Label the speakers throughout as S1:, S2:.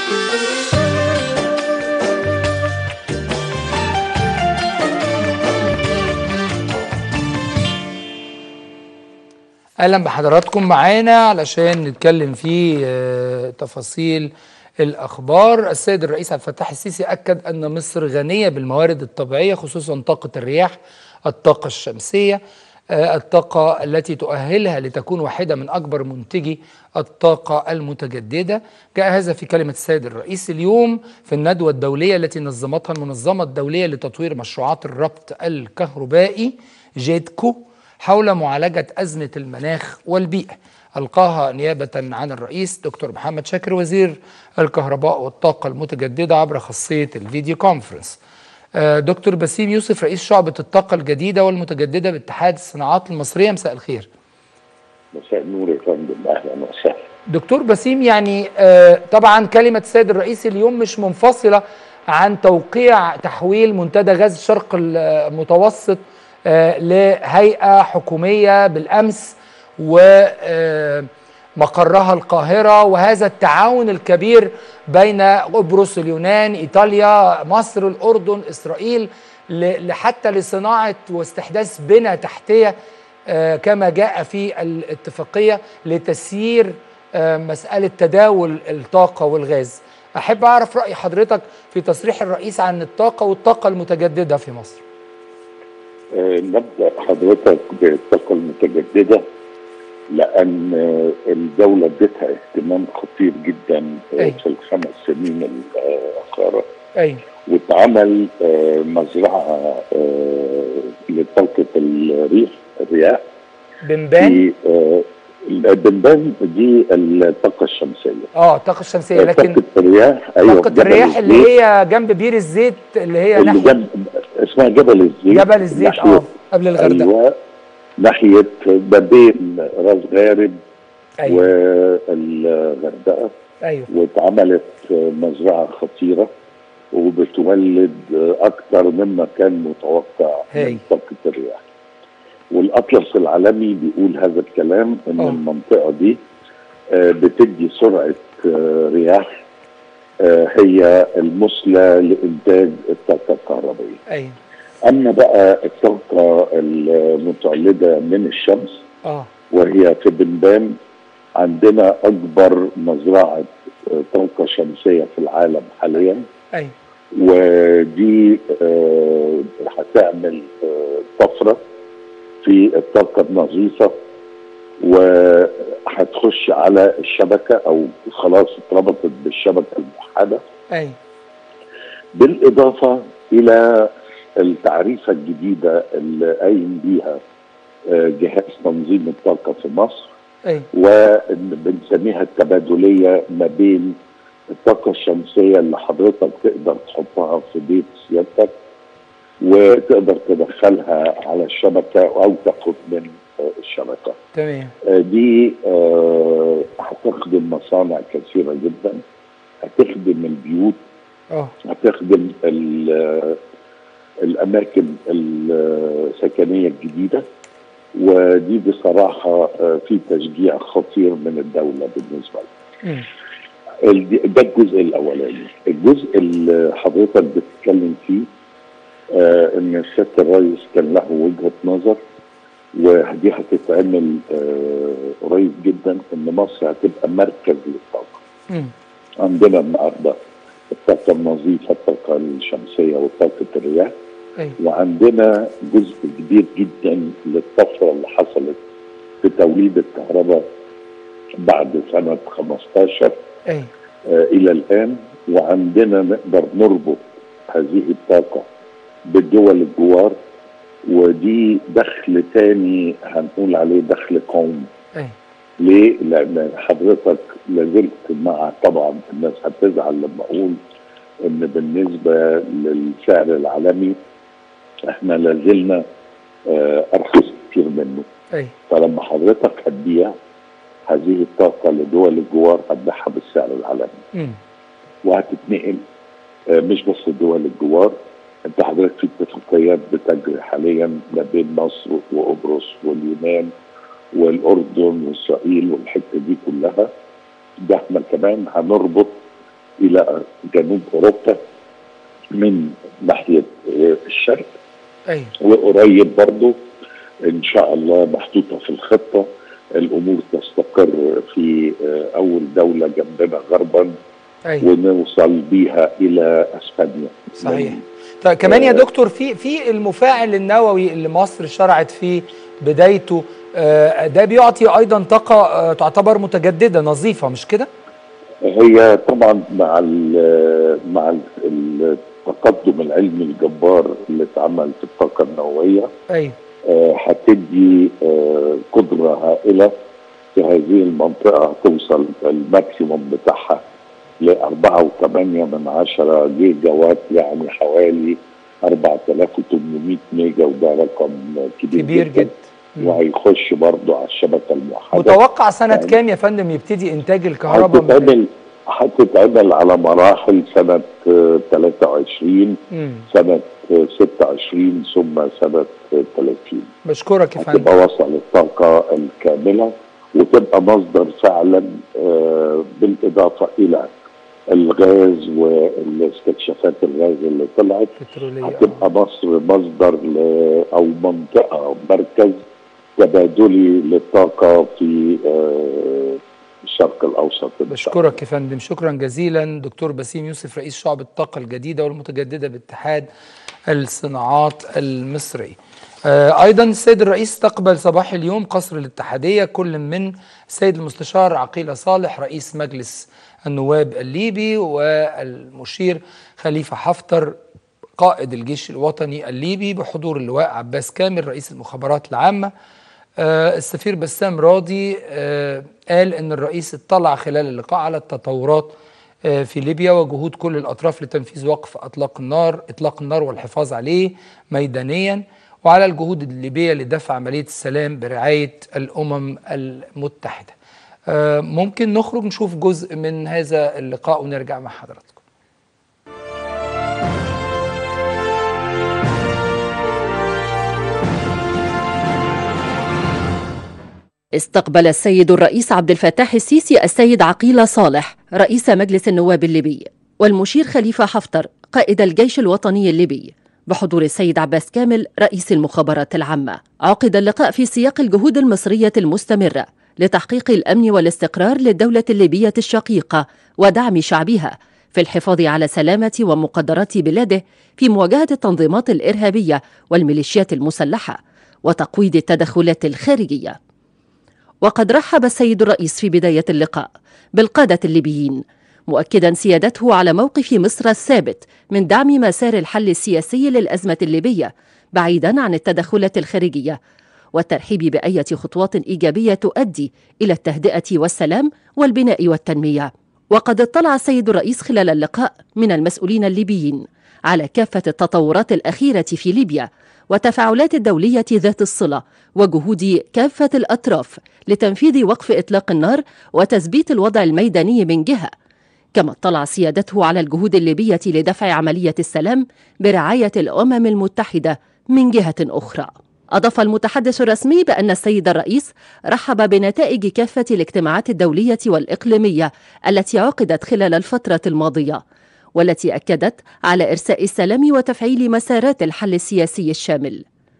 S1: اهلا بحضراتكم معانا علشان نتكلم في آه، تفاصيل الاخبار السيد الرئيس عبد الفتاح السيسي اكد ان مصر غنيه بالموارد الطبيعيه خصوصا طاقه الرياح الطاقه الشمسيه آه، الطاقه التي تؤهلها لتكون واحده من اكبر منتجي الطاقه المتجدده جاء هذا في كلمه السيد الرئيس اليوم في الندوه الدوليه التي نظمتها المنظمه الدوليه لتطوير مشروعات الربط الكهربائي جيدكو حول معالجة أزمة المناخ والبيئة ألقاها نيابة عن الرئيس دكتور محمد شاكر وزير الكهرباء والطاقة المتجددة عبر خاصية الفيديو كونفرنس آه، دكتور بسيم يوسف رئيس شعبة الطاقة الجديدة والمتجددة باتحاد الصناعات المصرية مساء الخير
S2: مساء النور يا فندم اهلا وسهلا
S1: دكتور بسيم يعني آه، طبعا كلمة السيد الرئيس اليوم مش منفصلة عن توقيع تحويل منتدى غاز الشرق المتوسط آه، لهيئة حكومية بالأمس ومقرها القاهرة وهذا التعاون الكبير بين قبرص اليونان إيطاليا مصر الأردن إسرائيل ل- حتى لصناعة واستحداث بنى تحتية آه، كما جاء في الاتفاقية لتسيير آه، مسألة تداول الطاقة والغاز أحب أعرف رأي حضرتك في تصريح الرئيس عن الطاقة والطاقة المتجددة في مصر
S2: آه، نبدا حضرتك بالطاقه المتجدده لان آه، الدوله ادتها اهتمام خطير جدا آه،
S1: أي.
S2: في الخمس سنين الاخيره
S1: أي
S2: واتعمل آه، مزرعه آه، لطاقه الريح الرياح
S1: بنبان
S2: في آه، البنبان دي الطاقه الشمسيه
S1: اه الطاقة الشمسية لكن
S2: طاقه الرياح ايوه
S1: طاقة
S2: جبل
S1: الرياح اللي
S2: الزيت،
S1: هي جنب بير الزيت اللي هي
S2: اللي
S1: ناحية
S2: جنب اسمها جبل الزيت
S1: جبل الزيت
S2: ناحية-
S1: اه قبل الغردقة
S2: ايوه ناحيه ما بين راس غارب
S1: ايوه
S2: والغردقه
S1: ايوه
S2: واتعملت مزرعه خطيره وبتولد اكثر مما كان متوقع
S1: هاي.
S2: من طاقه الرياح والاطلس العالمي بيقول هذا الكلام ان
S1: آه.
S2: المنطقه دي آه، بتدي سرعه آه، رياح آه، هي المثلى لانتاج الطاقه الكهربائيه
S1: ايوه
S2: اما بقى الطاقه المتولده من الشمس
S1: اه
S2: وهي في بنبان عندنا اكبر مزرعه آه، طاقه شمسيه في العالم حاليا
S1: ايوه
S2: ودي آه، هتعمل آه، طفره في الطاقه النظيفه وهتخش على الشبكه او خلاص اتربطت بالشبكه الموحده
S1: ايوه
S2: بالاضافه الى التعريفه الجديده اللي قايم بيها آه، جهاز تنظيم الطاقه في مصر
S1: ايوه
S2: وبنسميها التبادليه ما بين الطاقه الشمسيه اللي حضرتك تقدر تحطها في بيت سيادتك وتقدر تدخلها على الشبكه او تاخد من آه، الشبكه.
S1: تمام
S2: آه، دي آه، هتخدم مصانع كثيره جدا هتخدم البيوت
S1: اه
S2: هتخدم ال- الاماكن السكنيه الجديده ودي بصراحه آه، في تشجيع خطير من الدوله بالنسبه لها.
S1: أمم.
S2: ال- ده الجزء الاولاني الجزء اللي حضرتك بتتكلم فيه آه ان سياده الرئيس كان له وجهه نظر ودي هتتعمل آه قريب جدا ان مصر هتبقى مركز للطاقه
S1: أمم.
S2: عندنا النهارده الطاقه النظيفه الطاقه الشمسيه وطاقه الرياح
S1: ايوه
S2: وعندنا جزء كبير جدا للطفره اللي حصلت في توليد الكهرباء بعد سنه 15
S1: ايوه
S2: آه، الى الان وعندنا نقدر نربط هذه الطاقه بالدول الجوار ودي دخل تاني هنقول عليه دخل قومي
S1: ايوه
S2: ليه؟ لان حضرتك لازلت مع طبعا الناس هتزعل لما اقول ان بالنسبه للسعر العالمي احنا لازلنا آه، ارخص كتير منه
S1: ايوه
S2: فلما حضرتك هتبيع هذه الطاقه لدول الجوار هتبيعها بالسعر العالمي
S1: أمم.
S2: وهتتنقل آه، مش بس دول الجوار انت حضرتك في اتفاقيات بتجري حاليا ما بين مصر وقبرص واليونان والاردن واسرائيل والحته دي كلها ده احنا كمان هنربط الى جنوب اوروبا من ناحيه آه، الشرق
S1: ايوه
S2: وقريب برضو ان شاء الله محطوطه في الخطه الامور تستقر في آه، اول دوله جنبنا غربا
S1: ايوه
S2: ونوصل بيها الى اسبانيا
S1: صحيح طيب كمان يا دكتور في في المفاعل النووي اللي مصر شرعت في بدايته آه، ده بيعطي ايضا طاقه آه، تعتبر متجدده نظيفه مش كده؟
S2: هي طبعا مع ال مع ال- التقدم العلمي الجبار اللي اتعمل في الطاقه النوويه
S1: ايوه
S2: آه، هتدي آه، قدره هائله في هذه المنطقه توصل الماكسيموم بتاعها ل 4.8 من عشرة جيجا وات يعني حوالي 4800 ميجا وده رقم كبير,
S1: كبير جدا مم.
S2: وهيخش برضه على الشبكه الموحده
S1: متوقع سنه
S2: يعني-
S1: كام يا فندم يبتدي انتاج الكهرباء من-
S2: هتتعمل هتتعمل على مراحل سنة آه، 23
S1: مم.
S2: سنة آه، 26 ثم سنة آه، 30
S1: بشكرك يا فندم
S2: هتبقى وصل الطاقة الكاملة وتبقى مصدر فعلا آه، بالإضافة إلى الغاز والاستكشافات الغاز اللي طلعت
S1: بتروليه آه.
S2: هتبقى مصر مصدر ل- أو منطقة مركز تبادلي للطاقة في آه، الشرق الأوسط إن شاء الله.
S1: بشكرك يا فندم شكرا جزيلا دكتور بسيم يوسف رئيس شعب الطاقة الجديدة والمتجددة باتحاد الصناعات المصري آه، أيضا السيد الرئيس استقبل صباح اليوم قصر الاتحادية كل من السيد المستشار عقيلة صالح رئيس مجلس النواب الليبي والمشير خليفة حفتر قائد الجيش الوطني الليبي بحضور اللواء عباس كامل رئيس المخابرات العامة آه، السفير بسام راضي آه، قال ان الرئيس اطلع خلال اللقاء على التطورات آه، في ليبيا وجهود كل الاطراف لتنفيذ وقف اطلاق النار اطلاق النار والحفاظ عليه ميدانيا وعلى الجهود الليبيه لدفع عمليه السلام برعايه الامم المتحده. آه، ممكن نخرج نشوف جزء من هذا اللقاء ونرجع مع حضراتكم.
S3: استقبل السيد الرئيس عبد الفتاح السيسي السيد عقيل صالح رئيس مجلس النواب الليبي والمشير خليفة حفتر قائد الجيش الوطني الليبي بحضور السيد عباس كامل رئيس المخابرات العامة عقد اللقاء في سياق الجهود المصرية المستمرة لتحقيق الأمن والاستقرار للدولة الليبية الشقيقة ودعم شعبها في الحفاظ على سلامة ومقدرات بلاده في مواجهة التنظيمات الإرهابية والميليشيات المسلحة وتقويض التدخلات الخارجيه وقد رحب السيد الرئيس في بداية اللقاء بالقادة الليبيين مؤكدا سيادته على موقف مصر الثابت من دعم مسار الحل السياسي للأزمة الليبية بعيدا عن التدخلات الخارجية والترحيب بأية خطوات إيجابية تؤدي إلى التهدئة والسلام والبناء والتنمية وقد اطلع السيد الرئيس خلال اللقاء من المسؤولين الليبيين على كافة التطورات الأخيرة في ليبيا وتفاعلات الدولية ذات الصلة وجهود كافة الأطراف لتنفيذ وقف إطلاق النار وتثبيت الوضع الميداني من جهة كما اطلع سيادته على الجهود الليبية لدفع عملية السلام برعاية الأمم المتحدة من جهة أخرى أضاف المتحدث الرسمي بأن السيد الرئيس رحب بنتائج كافة الاجتماعات الدولية والإقليمية التي عقدت خلال الفترة الماضية والتي أكدت على إرساء السلام وتفعيل مسارات الحل السياسي الشامل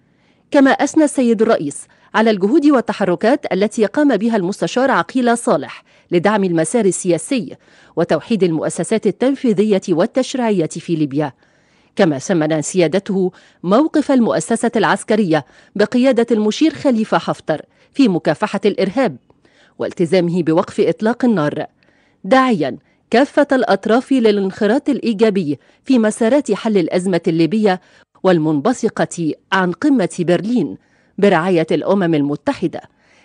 S3: كما أثنى السيد الرئيس على الجهود والتحركات التي قام بها المستشار عقيل صالح لدعم المسار السياسي وتوحيد المؤسسات التنفيذية والتشريعية في ليبيا كما ثمن سيادته موقف المؤسسة العسكرية بقيادة المشير خليفة حفتر في مكافحة الإرهاب والتزامه بوقف إطلاق النار داعيا كافة الأطراف للانخراط الإيجابي في مسارات حل الأزمة الليبية والمنبثقة عن قمة برلين برعاية الأمم المتحدة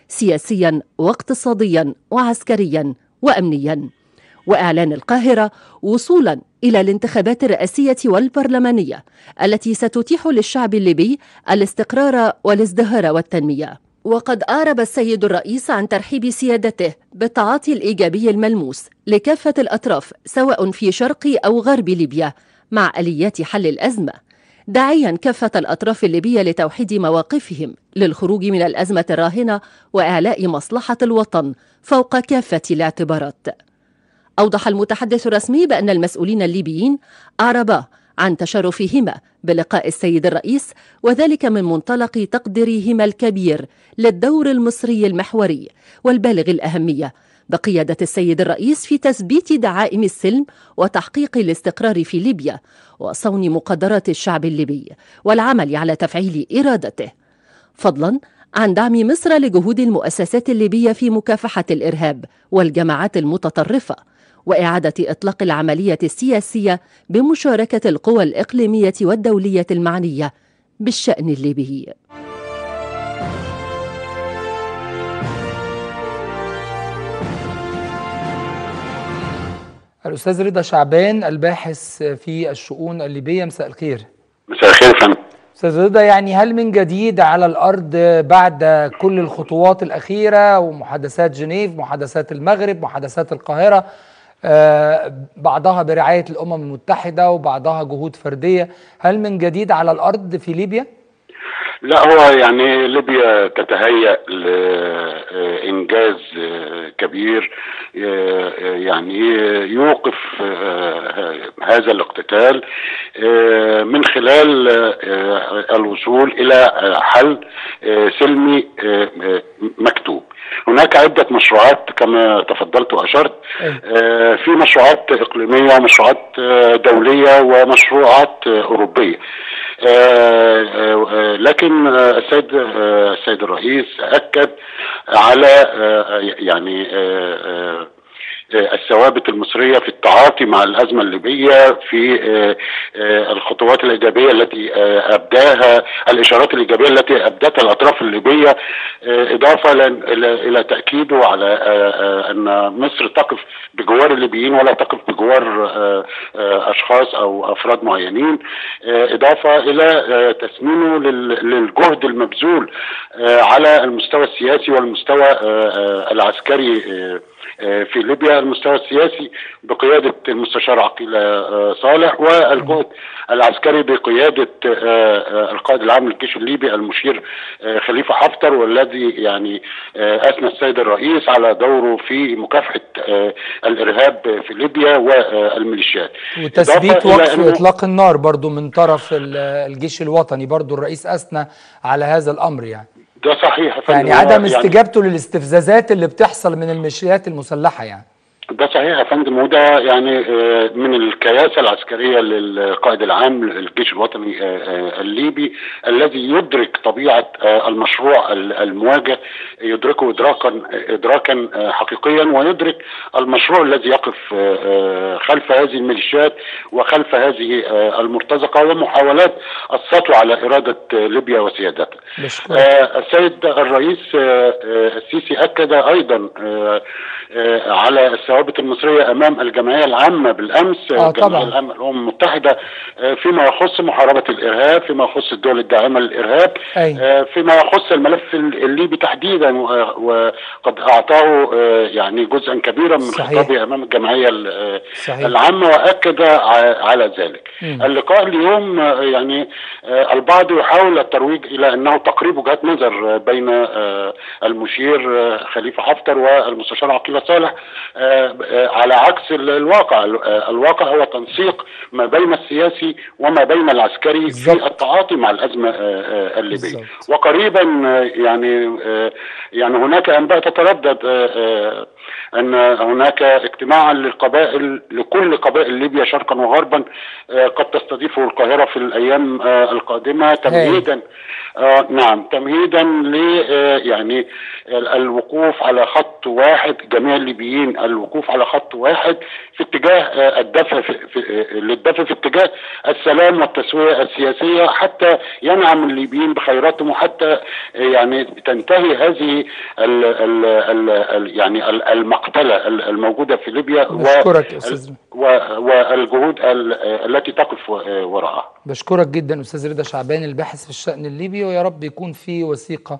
S3: سياسيا واقتصاديا وعسكريا وأمنيا وإعلان القاهرة وصولا إلى الانتخابات الرئاسية والبرلمانية التي ستتيح للشعب الليبي الاستقرار والازدهار والتنمية وقد أعرب السيد الرئيس عن ترحيب سيادته بالتعاطي الإيجابي الملموس لكافة الأطراف سواء في شرق أو غرب ليبيا مع آليات حل الأزمة داعيا كافة الأطراف الليبية لتوحيد مواقفهم للخروج من الأزمة الراهنة وإعلاء مصلحة الوطن فوق كافة الاعتبارات أوضح المتحدث الرسمي بأن المسؤولين الليبيين أعربا عن تشرفهما بلقاء السيد الرئيس وذلك من منطلق تقديرهما الكبير للدور المصري المحوري والبالغ الأهمية بقيادة السيد الرئيس في تثبيت دعائم السلم وتحقيق الاستقرار في ليبيا وصون مقدرات الشعب الليبي والعمل على تفعيل إرادته فضلا عن دعم مصر لجهود المؤسسات الليبية في مكافحة الإرهاب والجماعات المتطرفة وإعادة إطلاق العملية السياسية بمشاركة القوى الإقليمية والدولية المعنية بالشأن الليبي
S1: الأستاذ رضا شعبان الباحث في الشؤون الليبية مساء الخير
S4: مساء الخير فندم
S1: أستاذ رضا يعني هل من جديد على الأرض بعد كل الخطوات الأخيرة ومحادثات جنيف محادثات المغرب محادثات القاهرة آه، بعضها برعاية الأمم المتحدة وبعضها جهود فردية هل من جديد على الأرض في ليبيا؟
S4: لا هو يعني ليبيا تتهيأ لإنجاز كبير يعني يوقف هذا الاقتتال من خلال الوصول إلى حل سلمي مكتوب هناك عدة مشروعات كما تفضلت وأشرت في مشروعات إقليمية ومشروعات دولية ومشروعات أوروبية لكن السيد السيد الرئيس أكد على يعني الثوابت المصريه في التعاطي مع الازمه الليبيه في الخطوات الايجابيه التي ابداها الاشارات الايجابيه التي ابدتها الاطراف الليبيه اضافه الى تاكيده على ان مصر تقف بجوار الليبيين ولا تقف بجوار اشخاص او افراد معينين اضافه الى تسمينه للجهد المبذول على المستوى السياسي والمستوى العسكري في ليبيا المستوى السياسي بقيادة المستشار عقيلة صالح والجهد العسكري بقيادة القائد العام للجيش الليبي المشير خليفة حفتر والذي يعني أثنى السيد الرئيس على دوره في مكافحة الإرهاب في ليبيا والميليشيات
S1: وتثبيت وقف إطلاق النار برضو من طرف الجيش الوطني برضو الرئيس أثنى على هذا الأمر يعني
S4: ده صحيح
S1: يعني عدم استجابته يعني للاستفزازات اللي بتحصل من الميليشيات المسلحه يعني
S4: ده صحيح يا فندم وده يعني من الكياسه العسكريه للقائد العام للجيش الوطني الليبي الذي يدرك طبيعه المشروع المواجه يدركه ادراكا ادراكا حقيقيا ويدرك المشروع الذي يقف خلف هذه الميليشيات وخلف هذه المرتزقه ومحاولات السطو على اراده ليبيا وسيادتها. السيد الرئيس السيسي اكد ايضا على الثوابت المصريه امام الجمعيه العامه بالامس
S1: آه
S4: الجمعيه العامه للامم المتحده فيما يخص محاربه الارهاب فيما يخص الدول الداعمه للارهاب
S1: أي.
S4: فيما يخص الملف الليبي تحديدا وقد اعطاه يعني جزءا كبيرا من خطابه امام الجمعيه
S1: صحيح.
S4: العامه واكد على ذلك م. اللقاء اليوم يعني البعض يحاول الترويج الى انه تقريب وجهات نظر بين المشير خليفه حفتر والمستشار عقيله صالح على عكس الواقع الواقع هو تنسيق ما بين السياسي وما بين العسكري بالزبط. في التعاطي مع الازمه الليبيه وقريبا يعني يعني هناك انباء تتردد ان هناك اجتماعا للقبائل لكل قبائل ليبيا شرقا وغربا قد تستضيفه القاهره في الايام القادمه تمهيدا آه نعم تمهيدا ل يعني الوقوف على خط واحد جميع الليبيين الوقوف على خط واحد في اتجاه الدفع في, في للدفع في اتجاه السلام والتسويه السياسيه حتى ينعم الليبيين بخيراتهم وحتى يعني تنتهي هذه ال ال ال يعني المقتله الموجوده في ليبيا
S1: بشكرك استاذ
S4: والجهود التي تقف وراءها
S1: بشكرك جدا استاذ رضا شعبان الباحث في الشان الليبي ويا رب يكون في وثيقه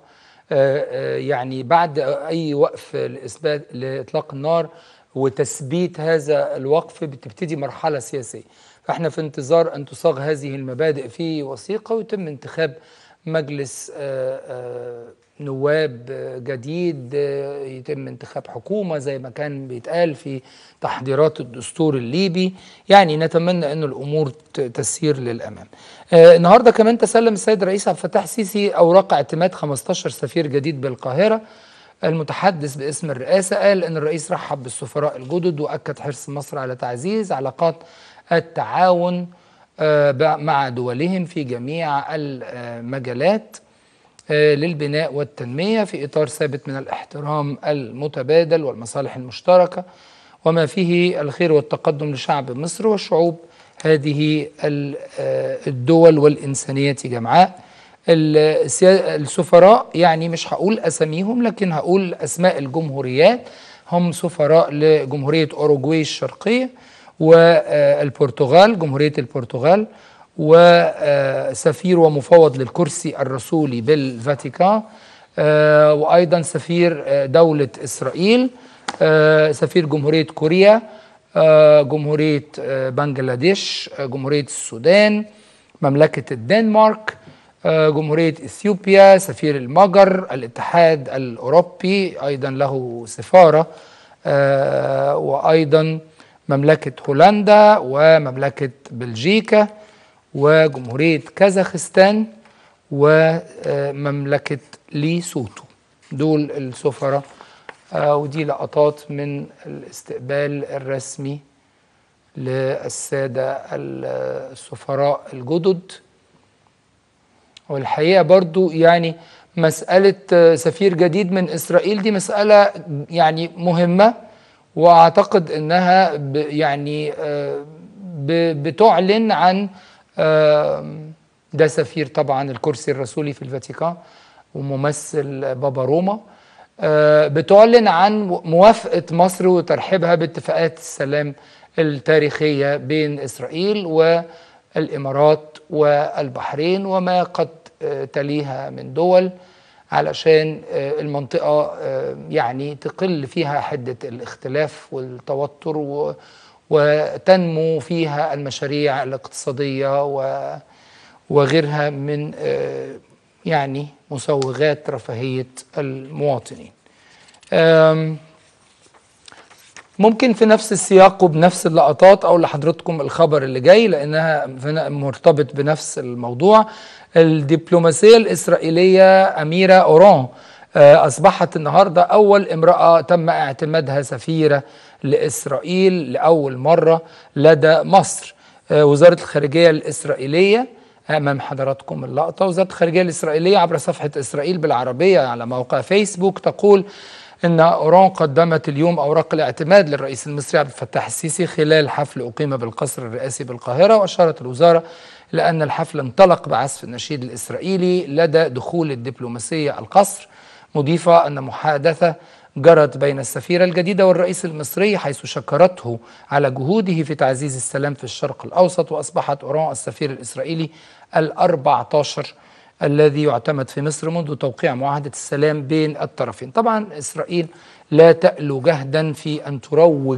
S1: يعني بعد اي وقف لاثبات لاطلاق النار وتثبيت هذا الوقف بتبتدي مرحله سياسيه فاحنا في انتظار ان تصاغ هذه المبادئ في وثيقه ويتم انتخاب مجلس نواب جديد يتم انتخاب حكومة زي ما كان بيتقال في تحضيرات الدستور الليبي يعني نتمنى أن الأمور تسير للأمام النهاردة كمان تسلم السيد الرئيس عبد الفتاح السيسي أوراق اعتماد 15 سفير جديد بالقاهرة المتحدث باسم الرئاسة قال أن الرئيس رحب بالسفراء الجدد وأكد حرص مصر على تعزيز علاقات التعاون مع دولهم في جميع المجالات للبناء والتنمية في إطار ثابت من الاحترام المتبادل والمصالح المشتركة وما فيه الخير والتقدم لشعب مصر وشعوب هذه الدول والإنسانية جمعاء السفراء يعني مش هقول أساميهم لكن هقول أسماء الجمهوريات هم سفراء لجمهورية أوروغواي الشرقية والبرتغال جمهورية البرتغال وسفير ومفوض للكرسي الرسولي بالفاتيكان وأيضا سفير دولة إسرائيل سفير جمهورية كوريا جمهورية بنجلاديش جمهورية السودان مملكة الدنمارك جمهورية إثيوبيا سفير المجر الاتحاد الأوروبي أيضا له سفارة وأيضا مملكة هولندا ومملكة بلجيكا وجمهورية كازاخستان ومملكة ليسوتو دول السفراء ودي لقطات من الاستقبال الرسمي للسادة السفراء الجدد والحقيقة برضو يعني مسألة سفير جديد من إسرائيل دي مسألة يعني مهمة وأعتقد أنها يعني بتعلن عن ده سفير طبعا الكرسي الرسولي في الفاتيكان وممثل بابا روما بتعلن عن موافقة مصر وترحيبها باتفاقات السلام التاريخية بين إسرائيل والإمارات والبحرين وما قد تليها من دول علشان المنطقة يعني تقل فيها حدة الاختلاف والتوتر وتنمو فيها المشاريع الاقتصادية وغيرها من يعني مسوغات رفاهية المواطنين ممكن في نفس السياق وبنفس اللقطات أو لحضرتكم الخبر اللي جاي لأنها مرتبط بنفس الموضوع الدبلوماسية الإسرائيلية أميرة أوران أصبحت النهاردة أول امرأة تم اعتمادها سفيرة لإسرائيل لأول مرة لدى مصر وزارة الخارجية الإسرائيلية أمام حضراتكم اللقطة وزارة الخارجية الإسرائيلية عبر صفحة إسرائيل بالعربية على موقع فيسبوك تقول إن أوران قدمت اليوم أوراق الاعتماد للرئيس المصري عبد الفتاح السيسي خلال حفل أقيم بالقصر الرئاسي بالقاهرة وأشارت الوزارة لأن الحفل انطلق بعزف النشيد الإسرائيلي لدى دخول الدبلوماسية القصر مضيفة أن محادثة جرت بين السفيرة الجديدة والرئيس المصري حيث شكرته على جهوده في تعزيز السلام في الشرق الأوسط وأصبحت أوران السفير الإسرائيلي الأربعة عشر الذي يعتمد في مصر منذ توقيع معاهدة السلام بين الطرفين طبعا إسرائيل لا تألو جهدا في أن تروج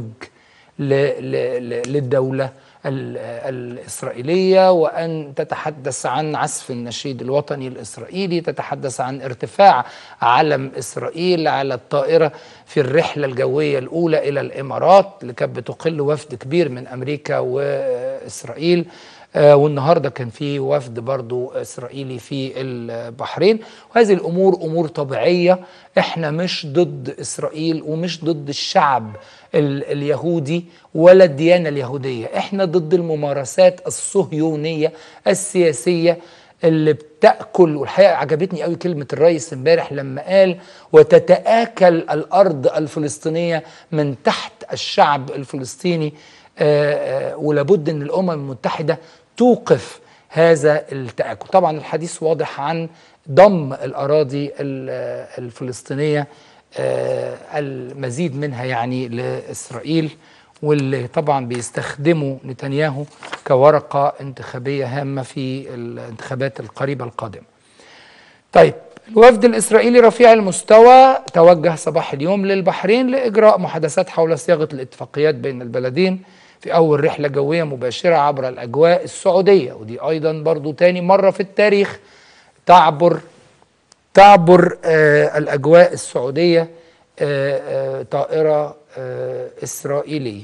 S1: للدولة الإسرائيلية وأن تتحدث عن عزف النشيد الوطني الإسرائيلي تتحدث عن ارتفاع علم إسرائيل على الطائرة في الرحلة الجوية الأولى إلى الإمارات اللي كانت بتقل وفد كبير من أمريكا وإسرائيل آه والنهارده كان في وفد برضو اسرائيلي في البحرين وهذه الامور امور طبيعيه احنا مش ضد اسرائيل ومش ضد الشعب اليهودي ولا الديانه اليهوديه احنا ضد الممارسات الصهيونيه السياسيه اللي بتاكل والحقيقه عجبتني قوي كلمه الرئيس امبارح لما قال وتتاكل الارض الفلسطينيه من تحت الشعب الفلسطيني آآ آآ ولابد ان الامم المتحده توقف هذا التآكل طبعا الحديث واضح عن ضم الأراضي الفلسطينية المزيد منها يعني لإسرائيل واللي طبعا بيستخدموا نتنياهو كورقة انتخابية هامة في الانتخابات القريبة القادمة طيب الوفد الإسرائيلي رفيع المستوى توجه صباح اليوم للبحرين لإجراء محادثات حول صياغة الاتفاقيات بين البلدين في أول رحلة جوية مباشرة عبر الأجواء السعودية ودي أيضا برضو تاني مرة في التاريخ تعبر تعبر آه، الأجواء السعودية آه، آه، طائرة آه، إسرائيلية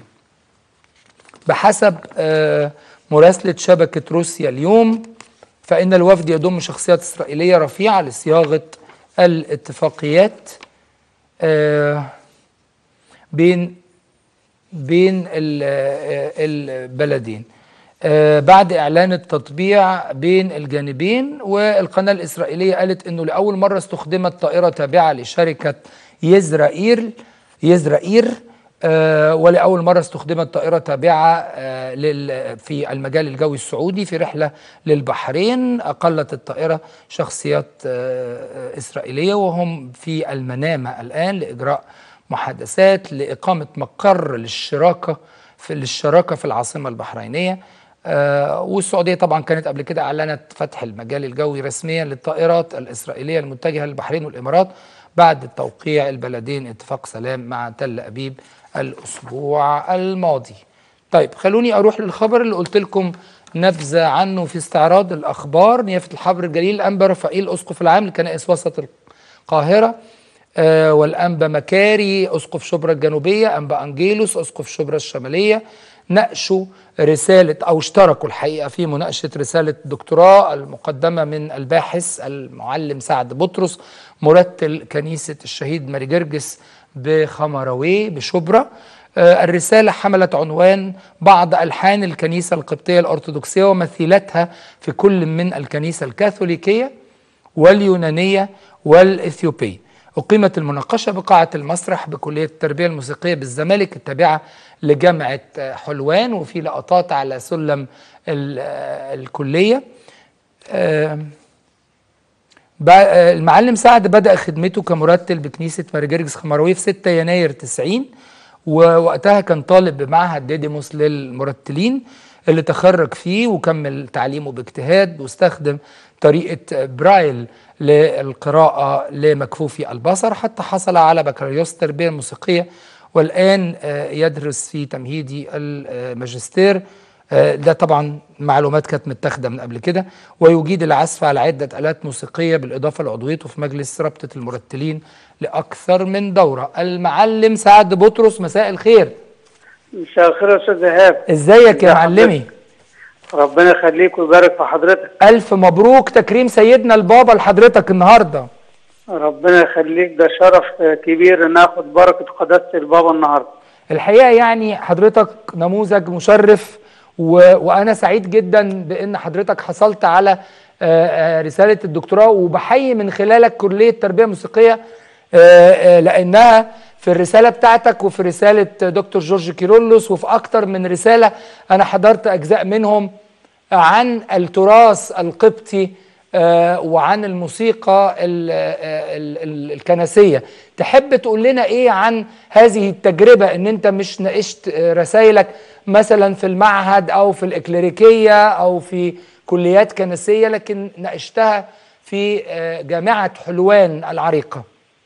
S1: بحسب آه، مراسلة شبكة روسيا اليوم فإن الوفد يضم شخصيات إسرائيلية رفيعة لصياغة الاتفاقيات آه، بين بين ال- آه، البلدين آه، بعد إعلان التطبيع بين الجانبين والقناة الإسرائيلية قالت أنه لأول مرة استخدمت طائرة تابعة لشركة يزرائيل يزرائيل آه، ولأول مرة استخدمت طائرة تابعة آه، لل- في المجال الجوي السعودي في رحلة للبحرين أقلت الطائرة شخصيات آه، إسرائيلية وهم في المنامة الآن لإجراء محادثات لإقامة مقر للشراكة في للشراكة في العاصمة البحرينية آه، والسعودية طبعا كانت قبل كده أعلنت فتح المجال الجوي رسميا للطائرات الإسرائيلية المتجهة للبحرين والإمارات بعد توقيع البلدين اتفاق سلام مع تل أبيب الأسبوع الماضي طيب خلوني أروح للخبر اللي قلت لكم نبذة عنه في استعراض الأخبار نيافة الحبر الجليل الأنبا رفائيل أسقف العام لكنائس وسط القاهرة آه، والأنبا مكاري أسقف شبرا الجنوبية أنبا أنجيلوس أسقف شبرا الشمالية ناقشوا رسالة أو اشتركوا الحقيقة في مناقشة رسالة دكتوراه المقدمة من الباحث المعلم سعد بطرس مرتل كنيسة الشهيد ماري جرجس بخمروي بشبرا آه، الرسالة حملت عنوان بعض ألحان الكنيسة القبطية الأرثوذكسية ومثيلتها في كل من الكنيسة الكاثوليكية واليونانية والإثيوبية أقيمت المناقشة بقاعة المسرح بكلية التربية الموسيقية بالزمالك التابعة لجامعة آه، حلوان وفي لقطات على سلم ال- آه، الكلية آه، ب- آه، المعلم سعد بدأ خدمته كمرتل بكنيسة مارجرجس خمروي في 6 يناير 90 ووقتها كان طالب بمعهد ديديموس للمرتلين اللي تخرج فيه وكمل تعليمه باجتهاد واستخدم طريقة برايل للقراءة لمكفوفي البصر حتى حصل على بكالوريوس التربية الموسيقية والآن آه، يدرس في تمهيدي الماجستير آه، ده طبعا معلومات كانت متاخده من قبل كده ويجيد العزف على عده الات موسيقيه بالاضافه لعضويته في مجلس رابطه المرتلين لاكثر من دوره المعلم سعد بطرس مساء الخير
S5: مساء الخير يا استاذ ايهاب
S1: ازيك يا
S5: ازي
S1: معلمي
S5: ربنا يخليك ويبارك في حضرتك
S1: الف مبروك تكريم سيدنا البابا لحضرتك النهارده
S5: ربنا يخليك ده شرف كبير ان اخد بركه قداسه البابا النهارده
S1: الحقيقه يعني حضرتك نموذج مشرف و... وانا سعيد جدا بان حضرتك حصلت على آه، آه، رساله الدكتوراه وبحيي من خلالك كليه تربيه موسيقيه آه، آه، لانها في الرساله بتاعتك وفي رساله دكتور جورج كيرلس وفي اكتر من رساله انا حضرت اجزاء منهم عن التراث القبطي آه، وعن الموسيقى ال- آه، ال- ال- الكنسيه تحب تقول لنا ايه عن هذه التجربه ان انت مش ناقشت آه، رسائلك مثلا في المعهد او في الاكليريكيه او في كليات كنسيه لكن ناقشتها في آه، جامعه حلوان العريقه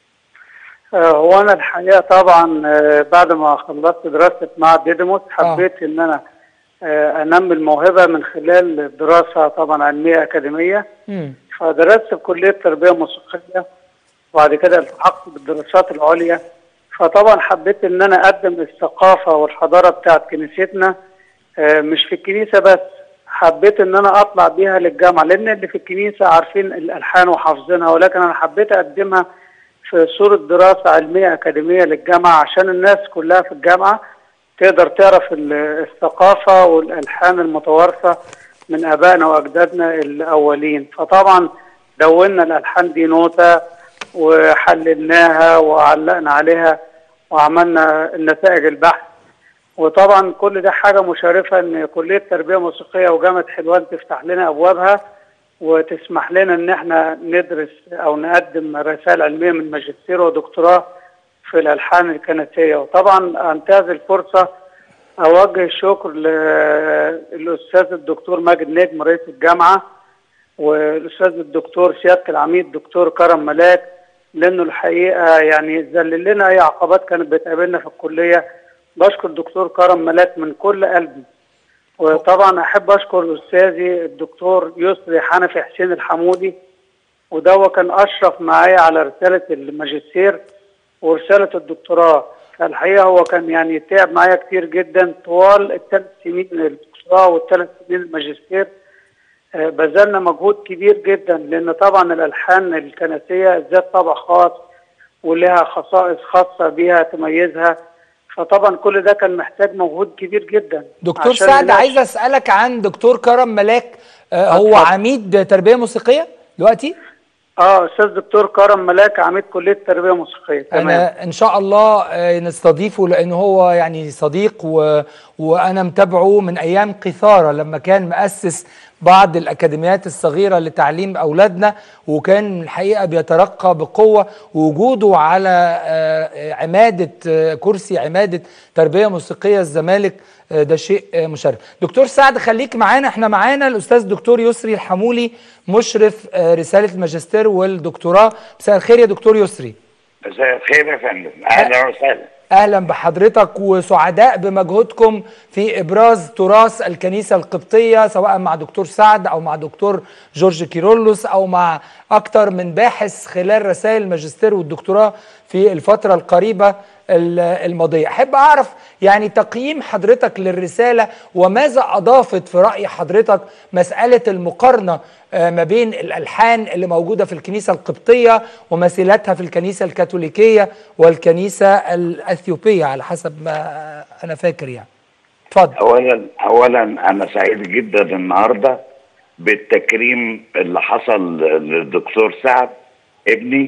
S5: آه، هو انا الحقيقه طبعا آه، بعد ما خلصت دراسه مع ديديموس حبيت ان انا آه، انمي الموهبه من خلال دراسه طبعا علميه اكاديميه
S1: مم.
S5: فدرست في كليه تربيه موسيقيه وبعد كده التحقت بالدراسات العليا فطبعا حبيت ان انا اقدم الثقافه والحضاره بتاعت كنيستنا آه، مش في الكنيسه بس حبيت ان انا اطلع بيها للجامعه لان اللي في الكنيسه عارفين الالحان وحافظينها ولكن انا حبيت اقدمها في صوره دراسه علميه اكاديميه للجامعه عشان الناس كلها في الجامعه تقدر تعرف ال- الثقافه والالحان المتوارثه من ابائنا واجدادنا الاولين فطبعا دوننا الالحان دي نوتة وحللناها وعلقنا عليها وعملنا النتائج البحث وطبعا كل ده حاجه مشرفه ان كليه تربيه موسيقيه وجامعه حلوان تفتح لنا ابوابها وتسمح لنا ان احنا ندرس او نقدم رسائل علميه من ماجستير ودكتوراه في الالحان الكنسيه وطبعا انتهز الفرصه اوجه الشكر للاستاذ الدكتور ماجد نجم رئيس الجامعه والاستاذ الدكتور سياده العميد دكتور كرم ملاك لانه الحقيقه يعني ذلل لنا اي عقبات كانت بتقابلنا في الكليه بشكر الدكتور كرم ملاك من كل قلبي وطبعا احب اشكر استاذي الدكتور يسري حنفي حسين الحمودي وده هو كان اشرف معايا على رساله الماجستير ورساله الدكتوراه فالحقيقه هو كان يعني تعب معايا كتير جدا طوال الثلاث سنين الدكتوراه والثلاث سنين الماجستير آه، بذلنا مجهود كبير جدا لان طبعا الالحان الكنسيه ذات طابع خاص ولها خصائص خاصه بيها تميزها فطبعا كل ده كان محتاج مجهود كبير جدا
S1: دكتور
S5: عشان
S1: سعد
S5: الناس-
S1: عايز اسالك عن دكتور كرم ملاك آه، هو
S5: اتفضل.
S1: عميد تربيه موسيقيه دلوقتي
S5: اه استاذ دكتور كرم ملاك عميد كليه تربيه موسيقيه تمام
S1: انا ان شاء الله آه، نستضيفه لان هو يعني صديق و... وانا متابعه من ايام قيثاره لما كان مؤسس بعض الاكاديميات الصغيره لتعليم اولادنا وكان الحقيقه بيترقى بقوه ووجوده على آه، عماده آه، كرسي عماده تربيه موسيقيه الزمالك آه، ده شيء آه، مشرف دكتور سعد خليك معانا احنا معانا الاستاذ دكتور يسري الحمولي مشرف آه، رساله الماجستير والدكتوراه مساء الخير يا دكتور يسري
S6: مساء الخير يا فندم اهلا وسهلا
S1: اهلا بحضرتك وسعداء بمجهودكم في ابراز تراث الكنيسه القبطيه سواء مع دكتور سعد او مع دكتور جورج كيرولوس او مع اكتر من باحث خلال رسائل الماجستير والدكتوراه في الفتره القريبه ال- الماضيه احب اعرف يعني تقييم حضرتك للرساله وماذا اضافت في راي حضرتك مساله المقارنه آه، ما بين الالحان اللي موجوده في الكنيسه القبطيه ومثيلاتها في الكنيسه الكاثوليكيه والكنيسه الاثيوبيه على حسب ما آه، انا فاكر يعني اتفضل
S6: اولا اولا انا سعيد جدا النهارده بالتكريم اللي حصل للدكتور سعد ابني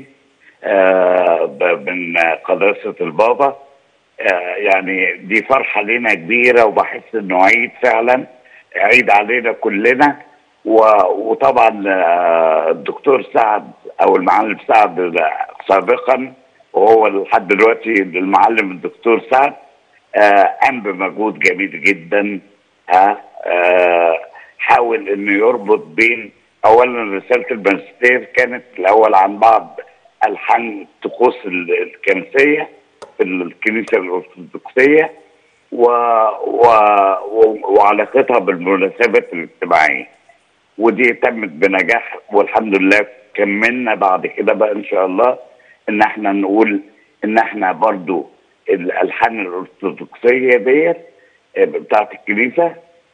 S6: آه ب- من قداسه البابا آه يعني دي فرحه لنا كبيره وبحس انه عيد فعلا عيد علينا كلنا و- وطبعا آه، الدكتور سعد او المعلم سعد سابقا وهو لحد دلوقتي المعلم الدكتور سعد آه، قام بمجهود جميل جدا آه، آه، حاول انه يربط بين اولا رساله الماجستير كانت الاول عن بعض الحان الطقوس ال- الكنسيه في الكنيسه الارثوذكسيه و... و... و... وعلاقتها بالمناسبات الاجتماعيه ودي تمت بنجاح والحمد لله كملنا بعد كده بقى ان شاء الله ان احنا نقول ان احنا برضو الالحان الارثوذكسيه ديت آه، بتاعت الكنيسه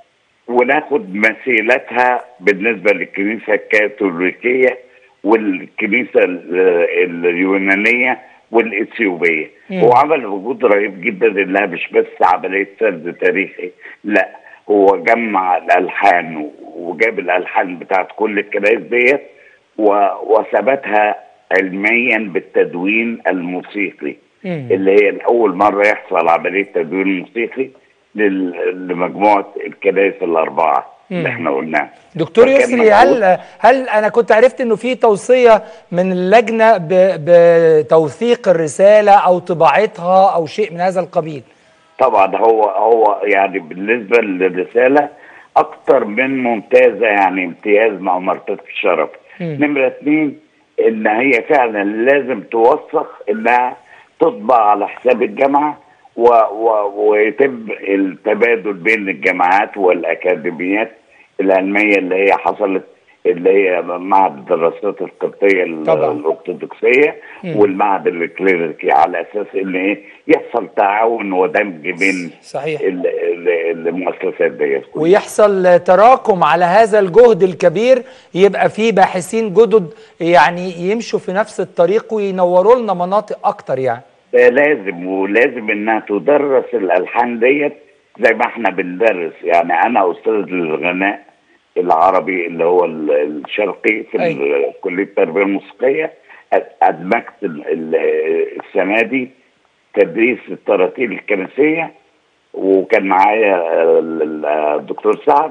S6: وناخد مثيلاتها بالنسبه للكنيسه الكاثوليكيه والكنيسه ال- اليونانيه والاثيوبيه هو عمل وجود رهيب جدا انها مش بس عمليه سرد تاريخي لا هو جمع الالحان وجاب الالحان بتاعت كل الكنائس ديت و- وثبتها علميا بالتدوين الموسيقي
S1: مم.
S6: اللي هي لاول مره يحصل عمليه تدوين موسيقي لل- لمجموعه الكنائس الاربعه اللي احنا قلناها
S1: دكتور
S6: فكان
S1: يسري
S6: مجهود-
S1: هل هل انا كنت عرفت انه في توصيه من اللجنه ب- بتوثيق الرساله او طباعتها او شيء من هذا القبيل
S6: طبعا هو هو يعني بالنسبه للرساله اكتر من ممتازه يعني امتياز مع مرتبه الشرف نمره اثنين ان هي فعلا لازم توثق انها تطبع على حساب الجامعه و و ويتم التبادل بين الجامعات والاكاديميات العلميه اللي هي حصلت اللي هي معهد الدراسات القبطيه ال-
S1: طبعاً.
S6: الارثوذكسيه والمعهد الكلينيكي على اساس ان ايه يحصل تعاون ودمج بين
S1: صحيح.
S6: ال- ال- المؤسسات ديت كلها.
S1: ويحصل تراكم على هذا الجهد الكبير يبقى في باحثين جدد يعني يمشوا في نفس الطريق وينوروا لنا مناطق اكتر يعني
S6: ده لازم ولازم انها تدرس الالحان ديت زي ما احنا بندرس يعني انا استاذ الغناء العربي اللي هو ال- الشرقي في
S1: أيوة.
S6: ال- كليه التربيه الموسيقيه أد- ادمجت ال- ال- السنه دي تدريس التراتيل الكنسيه وكان معايا ال- ال- الدكتور سعد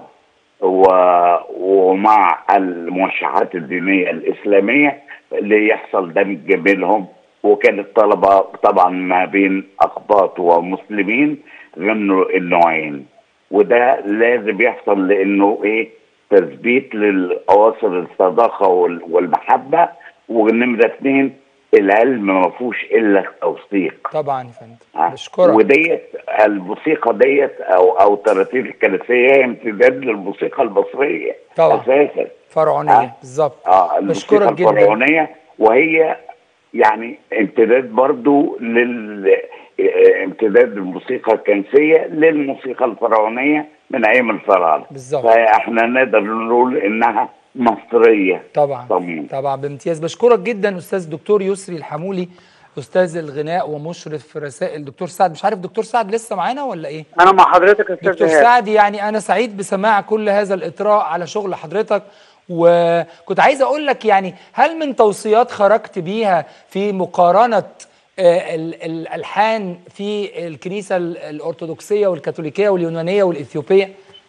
S6: و- ومع الموشحات الدينيه الاسلاميه اللي يحصل دمج بينهم وكان الطلبه طبعا ما بين اقباط ومسلمين غنوا النوعين وده لازم يحصل لانه ايه تثبيت للاواصر الصداقه وال- والمحبه ونمره اثنين العلم ما فيهوش الا التوثيق
S1: طبعا يا فندم
S6: ها؟
S1: بشكرك
S6: وديت الموسيقى ديت او او تراتيل الكنسيه هي امتداد للموسيقى المصريه
S1: طبعا.
S6: اساسا
S1: فرعونيه
S6: آه.
S1: بالظبط
S6: اه الموسيقى
S1: بشكرك جدا
S6: الفرعونيه وهي يعني امتداد برضو لل آه، امتداد الموسيقى الكنسيه للموسيقى الفرعونيه من ايام الفراعنه
S1: بالظبط.
S6: فاحنا نقدر نقول انها مصريه
S1: طبعا
S6: طبعا.
S1: طبعا بامتياز بشكرك جدا استاذ دكتور يسري الحمولي استاذ الغناء ومشرف رسائل دكتور سعد مش عارف دكتور سعد لسه معانا ولا ايه
S5: انا مع حضرتك يا
S1: دكتور
S5: استاذ ايهاب
S1: سعد يعني انا سعيد بسماع كل هذا الاطراء على شغل حضرتك وكنت عايز اقول لك يعني هل من توصيات خرجت بيها في مقارنه آه، ال- الالحان في الكنيسه ال- الارثوذكسيه والكاثوليكيه واليونانيه والاثيوبيه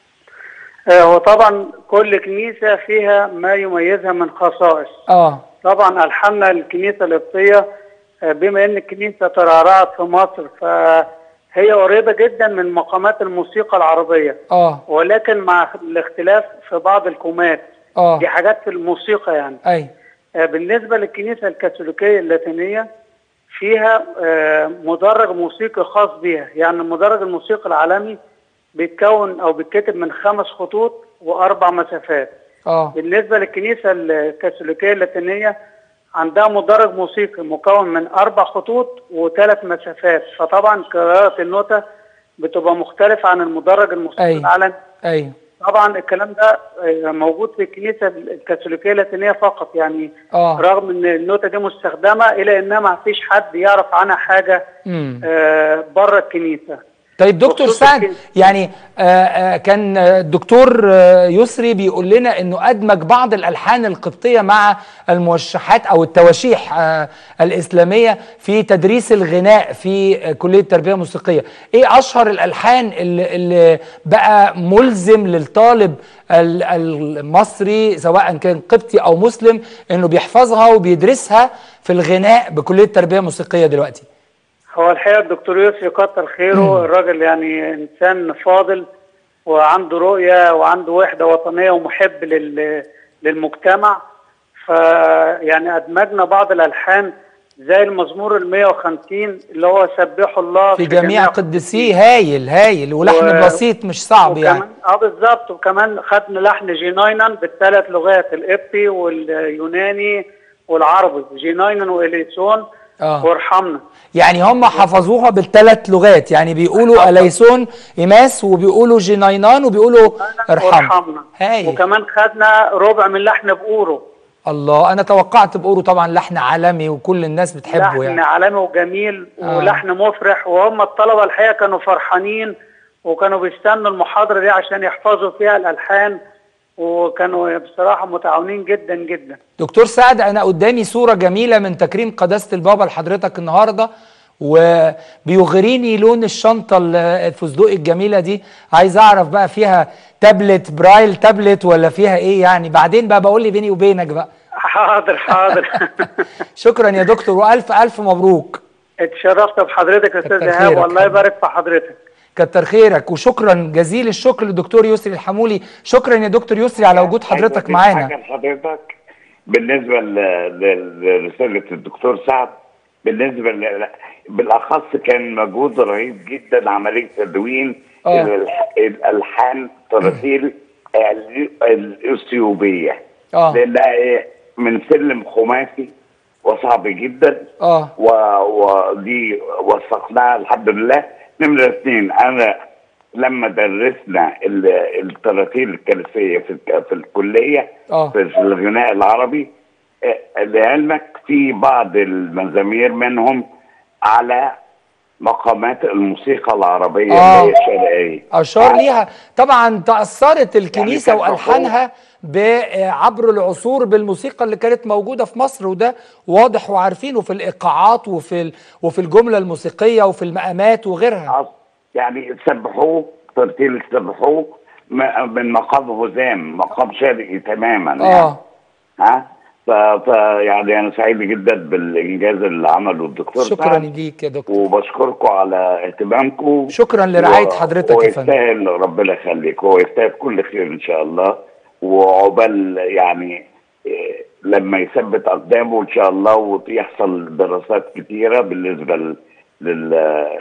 S5: آه، هو طبعا كل كنيسه فيها ما يميزها من خصائص
S1: اه
S5: طبعا الحنا الكنيسه القبطيه آه، بما ان الكنيسه ترعرعت في مصر فهي قريبه جدا من مقامات الموسيقى العربيه
S1: اه
S5: ولكن مع الاختلاف في بعض الكومات
S1: اه
S5: دي حاجات في الموسيقى يعني
S1: اي
S5: آه، بالنسبه للكنيسه الكاثوليكيه اللاتينيه فيها آه، مدرج موسيقي خاص بيها يعني المدرج الموسيقي العالمي بيتكون او بيتكتب من خمس خطوط واربع مسافات
S1: اه
S5: بالنسبه للكنيسه الكاثوليكيه اللاتينيه عندها مدرج موسيقي مكون من اربع خطوط وثلاث مسافات فطبعا قراءه النوتة بتبقى مختلفه عن المدرج الموسيقي
S1: أي.
S5: العالمي
S1: ايوه
S5: طبعا الكلام ده آه، موجود في الكنيسه الكاثوليكيه اللاتينيه فقط يعني
S1: اه
S5: رغم ان النوتة دي مستخدمه الى انها ما فيش حد يعرف عنها حاجه
S1: امم
S5: آه، بره الكنيسه
S1: طيب دكتور
S5: بخصوص
S1: سعد
S5: الكنيسة.
S1: يعني آه آه كان آه، الدكتور آه يسري بيقول لنا انه ادمج بعض الالحان القبطيه مع الموشحات او التواشيح آه الاسلاميه في تدريس الغناء في آه كليه التربيه الموسيقيه ايه اشهر الالحان اللي, اللي بقى ملزم للطالب ال- المصري سواء كان قبطي او مسلم انه بيحفظها وبيدرسها في الغناء بكليه التربيه الموسيقيه دلوقتي
S5: هو الحقيقه الدكتور يوسف كتر خيره الراجل يعني انسان فاضل وعنده رؤيه وعنده وحده وطنيه ومحب لل للمجتمع فيعني ادمجنا بعض الالحان زي المزمور ال 150 اللي هو سبحوا الله
S1: في جميع قدسيه هايل هايل ولحن
S5: و-
S1: بسيط مش صعب يعني
S5: وكمان اه بالظبط وكمان خدنا لحن جيناينن بالثلاث لغات القبطي واليوناني والعربي جيناينن واليسون
S1: آه.
S5: وارحمنا
S1: يعني هم حفظوها بالثلاث لغات يعني بيقولوا اليسون ايماس وبيقولوا جيناينان وبيقولوا ارحم
S5: وارحمنا
S1: هايل
S5: وكمان خدنا ربع من لحن بقوره
S1: الله انا توقعت بقوله طبعا لحن عالمي وكل الناس بتحبه
S5: لحن
S1: يعني
S5: عالمي وجميل
S1: آه.
S5: ولحن مفرح وهم الطلبه الحقيقه كانوا فرحانين وكانوا بيستنوا المحاضره دي عشان يحفظوا فيها الالحان وكانوا بصراحه متعاونين جدا جدا
S1: دكتور سعد انا قدامي صوره جميله من تكريم قداسه البابا لحضرتك النهارده وبيغريني لون الشنطه ال- الفستقي الجميله دي عايز اعرف بقى فيها تابلت برايل تابلت ولا فيها ايه يعني بعدين بقى بقول لي بيني وبينك بقى
S5: حاضر حاضر
S1: شكرا يا دكتور والف الف مبروك
S5: اتشرفت بحضرتك يا استاذ
S1: كتر
S5: ايهاب
S1: خيرك
S5: والله
S1: حبيبي.
S5: يبارك في حضرتك
S1: كتر خيرك وشكرا جزيل الشكر للدكتور يسري الحمولي شكرا يا دكتور يسري على وجود حضرتك
S6: عايز أضيف
S1: معانا
S6: حاجه لحضرتك بالنسبه ل- ل- لرساله الدكتور سعد بالنسبه ل- بالاخص كان مجهود رهيب جدا عمليه تدوين
S1: آه.
S6: الح- الالحان تراتيل ال- الاثيوبيه
S1: اه
S6: لانها إيه؟ من سلم خماسي وصعب جدا
S1: اه
S6: و- ودي وثقناها الحمد لله نمرة اثنين انا لما درسنا ال- التراتيل الكنسيه في الك- في الكليه
S1: آه.
S6: في في الغناء العربي آه، لعلمك في بعض المزامير منهم على مقامات الموسيقى العربيه
S1: آه.
S6: اللي هي الشرقيه
S1: اشار ليها طبعا تاثرت الكنيسه
S6: يعني كان
S1: والحانها ب- عبر العصور بالموسيقى اللي كانت موجوده في مصر وده واضح وعارفينه في الايقاعات وفي ال- وفي الجمله الموسيقيه وفي المقامات وغيرها
S6: آه، يعني سبحوه ترتيل سبحوه م- من مقام هزام مقام شرقي تماما يعني.
S1: اه
S6: ها ف... ف يعني انا سعيد جدا بالانجاز اللي عمله الدكتور
S1: شكرا
S6: سعد
S1: ليك يا دكتور
S6: وبشكركم على اهتمامكم
S1: شكرا لرعايه حضرتك يا فندم
S6: ويستاهل ربنا يخليك هو يستاهل كل خير ان شاء الله وعقبال يعني إيه، لما يثبت اقدامه ان شاء الله ويحصل دراسات كتيره بالنسبه لل- لل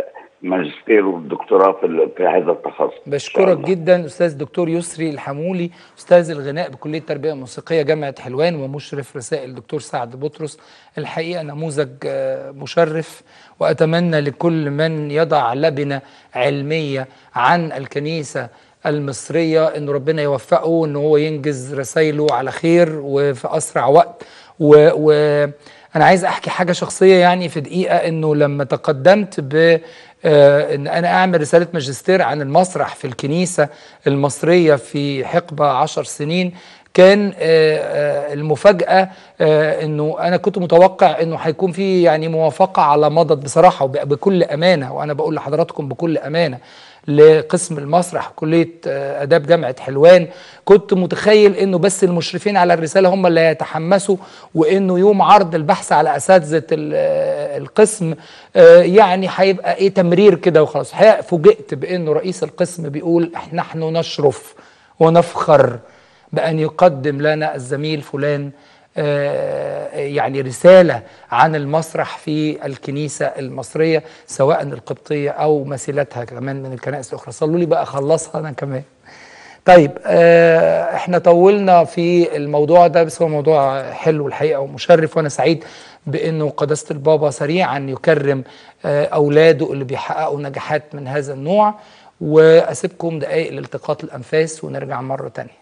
S6: ماجستير والدكتوراه في ال- في هذا التخصص إن شاء
S1: بشكرك
S6: الله.
S1: جدا استاذ دكتور يسري الحمولي استاذ الغناء بكليه التربيه الموسيقيه جامعه حلوان ومشرف رسائل دكتور سعد بطرس الحقيقه نموذج آه، مشرف واتمنى لكل من يضع لبنه علميه عن الكنيسه المصريه ان ربنا يوفقه ان هو ينجز رسائله على خير وفي اسرع وقت و, و انا عايز احكي حاجه شخصيه يعني في دقيقه انه لما تقدمت ب آه، ان انا اعمل رساله ماجستير عن المسرح في الكنيسه المصريه في حقبه عشر سنين كان آه، آه، المفاجاه آه، انه انا كنت متوقع انه هيكون في يعني موافقه على مضض بصراحه وبكل امانه وانا بقول لحضراتكم بكل امانه لقسم المسرح كليه آه، اداب جامعه حلوان كنت متخيل انه بس المشرفين على الرساله هم اللي يتحمسوا وانه يوم عرض البحث على اساتذه ال- آه، القسم آه، يعني هيبقى ايه تمرير كده وخلاص الحقيقة فوجئت بانه رئيس القسم بيقول إحنا- نحن نشرف ونفخر بان يقدم لنا الزميل فلان آه، يعني رسالة عن المسرح في الكنيسة المصرية سواء القبطية أو مثيلتها كمان من الكنائس الأخرى صلوا لي بقى أخلصها أنا كمان طيب آه، احنا طولنا في الموضوع ده بس هو موضوع حلو الحقيقة ومشرف وأنا سعيد بأنه قداسة البابا سريعا يكرم آه، أولاده اللي بيحققوا نجاحات من هذا النوع وأسيبكم دقائق لالتقاط الأنفاس ونرجع مرة تانية